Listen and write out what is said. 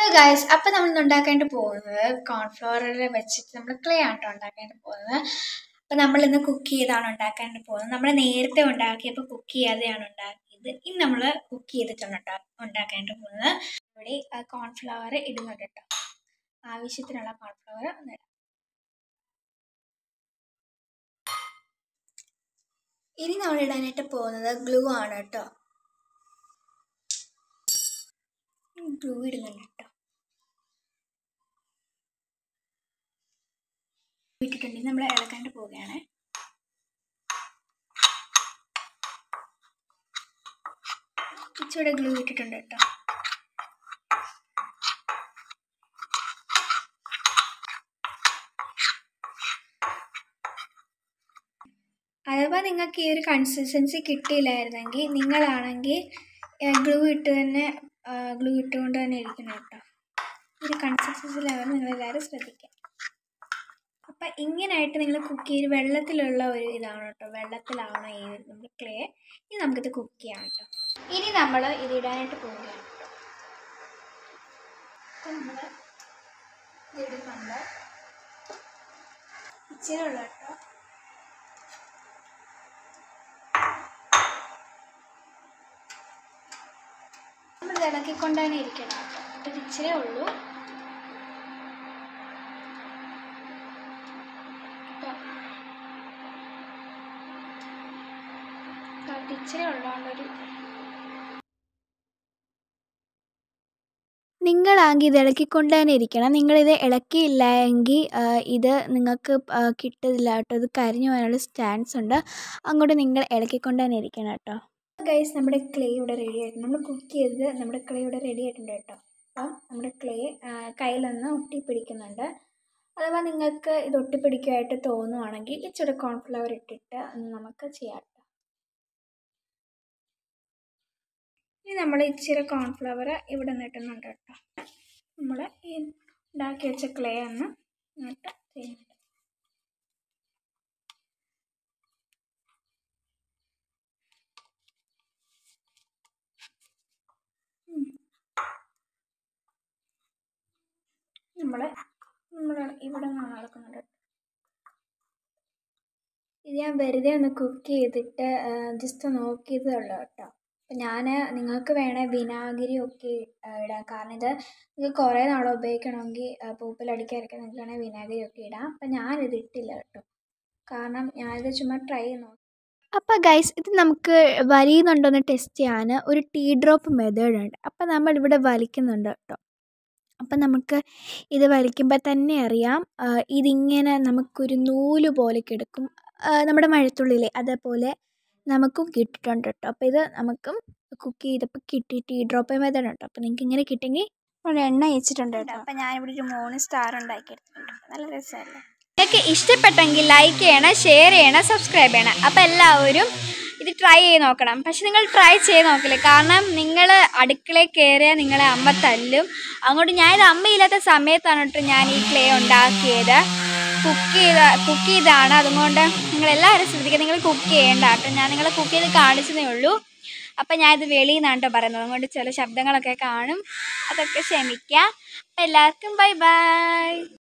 guys അപ്പം നമ്മൾ ഇന്ന് ഉണ്ടാക്കാനായിട്ട് പോകുന്നത് കോൺഫ്ലവറിൽ വെച്ചിട്ട് നമ്മൾ ക്ലേ ആട്ടോ ഉണ്ടാക്കാനായിട്ട് പോകുന്നത് അപ്പം നമ്മൾ ഇന്ന് കുക്ക് ചെയ്താണ് ഉണ്ടാക്കാനായിട്ട് പോകുന്നത് നമ്മൾ നേരത്തെ ഉണ്ടാക്കിയപ്പോൾ കുക്ക് ചെയ്യാതെയാണ് ഉണ്ടാക്കിയത് ഇന്ന് നമ്മൾ കുക്ക് ചെയ്തിട്ടാണ് ഉണ്ടാ ഉണ്ടാക്കാനായിട്ട് പോകുന്നത് ഇവിടെ കോൺഫ്ലവർ ഇടുന്നുണ്ട് കേട്ടോ ആവശ്യത്തിനുള്ള കോൺഫ്ലവർ ഒന്ന് ഇടാം ഇനി നമ്മൾ ഇടാനായിട്ട് പോകുന്നത് ഗ്ലൂ ആണ് കേട്ടോ ഗ്ലൂ ഇടുന്നുണ്ട് കേട്ടോ ഇട്ടിട്ടുണ്ടെങ്കിൽ നമ്മൾ ഇളക്കാണ്ട് പോവുകയാണ് ഇച്ചിരി ഗ്ലൂ ഇട്ടിട്ടുണ്ട് കേട്ടോ അഥവാ നിങ്ങൾക്ക് ഈ ഒരു കൺസിസ്റ്റൻസി കിട്ടിയില്ലായിരുന്നെങ്കിൽ നിങ്ങളാണെങ്കിൽ ഗ്ലൂ ഇട്ട് തന്നെ ഗ്ലൂ ഇട്ടുകൊണ്ട് തന്നെ ഇരിക്കണം കേട്ടോ ഈ ഒരു കൺസിസ്റ്റൻസി ലെവൽ നിങ്ങളെല്ലാവരും ശ്രദ്ധിക്കുക അപ്പം ഇങ്ങനെയായിട്ട് നിങ്ങൾ കുക്ക് ചെയ്ത് വെള്ളത്തിലുള്ള ഒരു ഇതാണ് കേട്ടോ വെള്ളത്തിലാണ് ഈ നമ്മൾ ക്ലേ ഇനി നമുക്കിത് കുക്ക് ചെയ്യാം കേട്ടോ ഇനി നമ്മൾ ഇത് ഇടാനായിട്ട് പോവുകയാണ് കേട്ടോ അപ്പം നമ്മൾ ഇടുന്നുണ്ട് ഇച്ചിരി ഉള്ള കേട്ടോ നമ്മൾ ഇളക്കിക്കൊണ്ട് തന്നെ ഇരിക്കണം കേട്ടോ ഒരു ഇച്ചിരി ഉള്ളൂ ഇച്ചിരി ഉള്ളതുകൊണ്ടൊരു നിങ്ങളാണെങ്കിൽ ഇത് ഇളക്കിക്കൊണ്ട് തന്നെ ഇരിക്കണം നിങ്ങളിത് ഇളക്കിയില്ല എങ്കിൽ ഇത് നിങ്ങൾക്ക് കിട്ടില്ല കേട്ടോ ഇത് കരിഞ്ഞു പോകാനുള്ള ചാൻസ് ഉണ്ട് അങ്ങോട്ട് നിങ്ങൾ ഇളക്കിക്കൊണ്ട് തന്നെ ഇരിക്കണം കേട്ടോ ഗൈസ് നമ്മുടെ ക്ലേ ഇവിടെ റെഡി ആയിട്ടുണ്ട് നമ്മൾ കുക്ക് ചെയ്തത് നമ്മുടെ ക്ലേ ഇവിടെ റെഡി ആയിട്ടുണ്ട് കേട്ടോ അപ്പം നമ്മുടെ ക്ലേ കയ്യിലൊന്ന് ഒട്ടിപ്പിടിക്കുന്നുണ്ട് അഥവാ നിങ്ങൾക്ക് ഇത് ഒട്ടിപ്പിടിക്കുമായിട്ട് തോന്നുവാണെങ്കിൽ ഇച്ചിരി കോൺഫ്ലവർ ഇട്ടിട്ട് നമുക്ക് ചെയ്യാം കേട്ടോ ഇനി നമ്മൾ ഇച്ചിരി കോൺഫ്ലവർ ഇവിടെ നിന്ന് ഇട്ടുന്നുണ്ട് കേട്ടോ നമ്മൾ ഈ ഉണ്ടാക്കി വെച്ച ക്ലേ ഒന്ന് ഇങ്ങോട്ട് ചെയ്യുന്നുണ്ട് നമ്മൾ നമ്മൾ ഇവിടെ നിന്നാണ് നടക്കുന്നുണ്ട് ഇത് ഞാൻ വെറുതെ ഒന്ന് കുക്ക് ചെയ്തിട്ട് ജസ്റ്റ് നോക്കിയതേ ഉള്ളൂ കേട്ടോ അപ്പം ഞാൻ നിങ്ങൾക്ക് വേണേൽ വിനാഗിരി ഒക്കെ ഇടാം കാരണം ഇത് നിങ്ങൾക്ക് കുറേ നാൾ ഉപയോഗിക്കണമെങ്കിൽ പൂപ്പിലടിക്കാനൊക്കെ നിങ്ങൾക്ക് വേണേൽ വിനാഗിരി ഒക്കെ ഇടാം അപ്പം ഞാനിത് ഇട്ടില്ല കേട്ടോ കാരണം ഞാനിത് ചുമ്മാ ട്രൈ ചെയ്ത് നോക്കി അപ്പോൾ ഗൈസ് ഇത് നമുക്ക് വലിയുന്നുണ്ടോയെന്ന് ടെസ്റ്റ് ചെയ്യാൻ ഒരു ടീ ഡ്രോപ്പ് മെത്തേഡ് ഉണ്ട് അപ്പോൾ നമ്മളിവിടെ വലിക്കുന്നുണ്ട് കേട്ടോ അപ്പം നമുക്ക് ഇത് വലിക്കുമ്പോൾ തന്നെ അറിയാം ഇതിങ്ങനെ നമുക്കൊരു നൂല് പോലെ കിടക്കും നമ്മുടെ മഴത്തുള്ളിലെ അതേപോലെ നമുക്കും കിട്ടിയിട്ടുണ്ട് കേട്ടോ അപ്പോൾ ഇത് നമുക്കും കുക്ക് ചെയ്തപ്പോൾ കിട്ടി ടീ ഡ്രോപ്പ് മെത്തേഡ് ഉണ്ട് അപ്പോൾ നിങ്ങൾക്ക് ഇങ്ങനെ കിട്ടിയെങ്കിൽ ഇവിടെ എണ്ണ വെച്ചിട്ടുണ്ട് കേട്ടോ അപ്പോൾ ഞാനിവിടെ ഒരു മൂന്ന് സ്റ്റാർ ഉണ്ടാക്കി എടുത്തിട്ടുണ്ട് നല്ല രസമല്ലേ നിങ്ങൾക്ക് ഇഷ്ടപ്പെട്ടെങ്കിൽ ലൈക്ക് ചെയ്യണം ഷെയർ ചെയ്യണം സബ്സ്ക്രൈബ് ചെയ്യണം അപ്പോൾ എല്ലാവരും ഇത് ട്രൈ ചെയ്ത് നോക്കണം പക്ഷെ നിങ്ങൾ ട്രൈ ചെയ്ത് നോക്കില്ല കാരണം നിങ്ങൾ അടുക്കളയിൽ കയറിയാൽ നിങ്ങളെ അമ്മ തല്ലും അങ്ങോട്ട് ഞാനിത് അമ്മയില്ലാത്ത സമയത്താണ് കേട്ടോ ഞാൻ ഈ ക്ലേ ഉണ്ടാക്കിയത് കുക്ക് ചെയ്ത കുക്ക് ചെയ്താണ് അതുകൊണ്ട് നിങ്ങൾ എല്ലാവരും ശ്രദ്ധിക്കുക നിങ്ങൾ കുക്ക് ചെയ്യേണ്ട കേട്ടോ ഞാൻ നിങ്ങളെ കുക്ക് ചെയ്ത് കാണിച്ചതേ ഉള്ളൂ അപ്പം ഞാനിത് വെളിയിൽ നിന്നാണ് കേട്ടോ പറയുന്നത് അതുകൊണ്ട് ചില ശബ്ദങ്ങളൊക്കെ കാണും അതൊക്കെ ക്ഷമിക്കുക അപ്പം എല്ലാവർക്കും ബൈ ബൈ